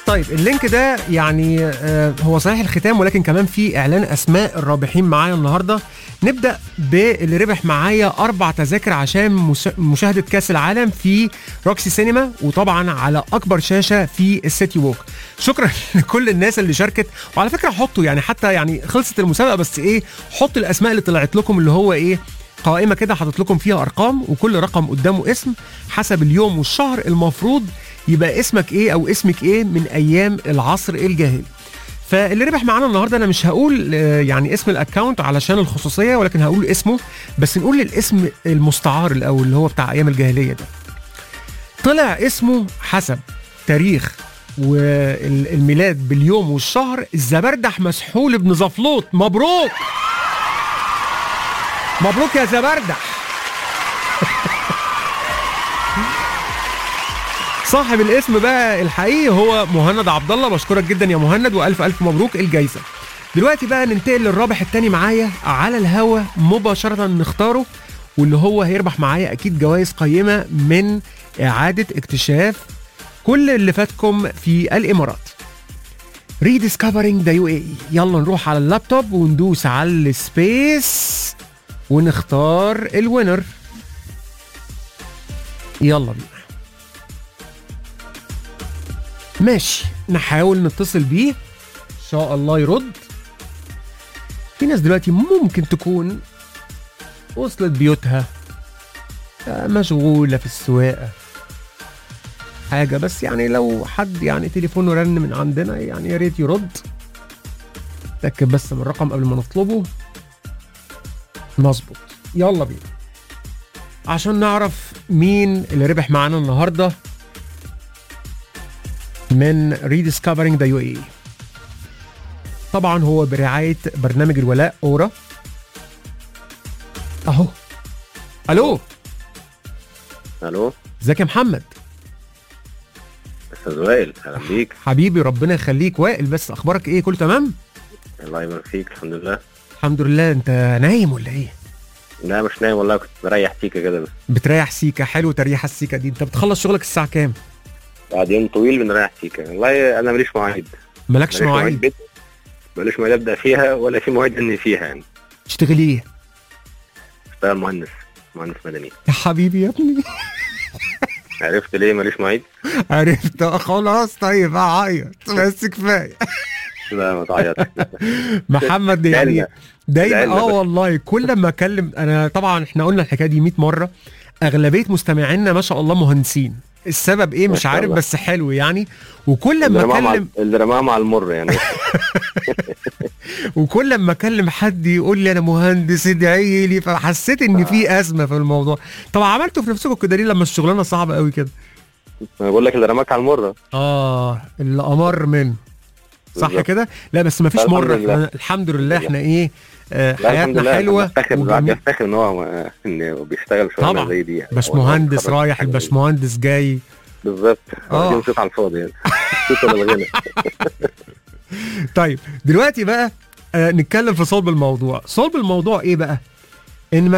طيب اللينك ده يعني آه، هو صحيح الختام ولكن كمان في اعلان اسماء الرابحين معايا النهارده نبدا باللي ربح معايا اربع تذاكر عشان مس- مشاهده كاس العالم في روكسي سينما وطبعا على اكبر شاشه في السيتي ووك شكرا لكل الناس اللي شاركت وعلى فكره حطوا يعني حتى يعني خلصت المسابقه بس ايه حط الاسماء اللي طلعت لكم اللي هو ايه قائمه كده حاطط لكم فيها ارقام وكل رقم قدامه اسم حسب اليوم والشهر المفروض يبقى اسمك ايه او اسمك ايه من ايام العصر الجاهلي فاللي ربح معانا النهارده انا مش هقول آه، يعني اسم الاكونت علشان الخصوصيه ولكن هقول اسمه بس نقول الاسم المستعار الاول اللي هو بتاع ايام الجاهليه ده طلع اسمه حسب تاريخ والميلاد باليوم والشهر الزبردح مسحول ابن زفلوط مبروك مبروك يا زبردح صاحب الاسم بقى الحقيقي هو مهند عبد الله بشكرك جدا يا مهند والف الف مبروك الجايزه دلوقتي بقى ننتقل للرابح التاني معايا على الهوا مباشره نختاره واللي هو هيربح معايا اكيد جوائز قيمه من اعاده اكتشاف كل اللي فاتكم في الامارات ريديسكفرينج ذا يو اي يلا نروح على اللابتوب وندوس على السبيس ونختار الوينر يلا بينا ماشي نحاول نتصل بيه ان شاء الله يرد في ناس دلوقتي ممكن تكون وصلت بيوتها آه، مشغولة في السواقة حاجة بس يعني لو حد يعني تليفونه رن من عندنا يعني يا ريت يرد تأكد بس من الرقم قبل ما نطلبه مظبوط يلا بينا عشان نعرف مين اللي ربح معانا النهارده من ريديسكفرينج ذا يو اي طبعا هو برعايه برنامج الولاء اورا اهو الو الو ازيك يا محمد استاذ وائل اهلا بيك حبيبي ربنا يخليك وائل بس اخبارك ايه كله تمام الله يبارك فيك الحمد لله الحمد لله انت نايم ولا ايه لا مش نايم والله كنت بريح سيكا كده بس بتريح سيكا حلو تريح السيكا دي انت بتخلص شغلك الساعه كام بعد يوم طويل بنريح سيكا والله انا ماليش مواعيد مالكش ماليش مواعيد بيت ماليش مواعيد ابدا فيها ولا في مواعيد اني فيها يعني تشتغلي ايه اشتغل مهندس مهندس مدني يا حبيبي يا ابني عرفت ليه ماليش مواعيد؟ عرفت خلاص طيب هعيط بس كفايه لا ما تعيطش محمد يعني زعلنا. دايما زعلنا اه بس. والله كل ما اكلم انا طبعا احنا قلنا الحكايه دي 100 مره اغلبيه مستمعينا ما شاء الله مهندسين السبب ايه ما مش شاء عارف الله. بس حلو يعني وكل اللي ما رماها مع اكلم اللي رماها مع المر يعني وكل ما اكلم حد يقول لي انا مهندس ادعي لي فحسيت ان في ازمه في الموضوع طب عملتوا في نفسكم كده ليه لما الشغلانه صعبه قوي كده انا بقول لك اللي رماك على المره اه اللي امر منه صح بالظبط. كده لا بس ما فيش الحمد مره لله. احنا الحمد لله احنا ايه آه لا الحمد حياتنا لله حلوه بفتخر الواحد وجميل. بيفتخر ان هو انه بيشتغل شغلانه طبعا. زي دي يعني. باشمهندس وإن هو رايح حاجة زي دي. الباشمهندس جاي بالظبط آه. اه صوت على الفاضي يعني صوت ولا الغنى طيب دلوقتي بقى آه نتكلم في صلب الموضوع صلب الموضوع ايه بقى ان ما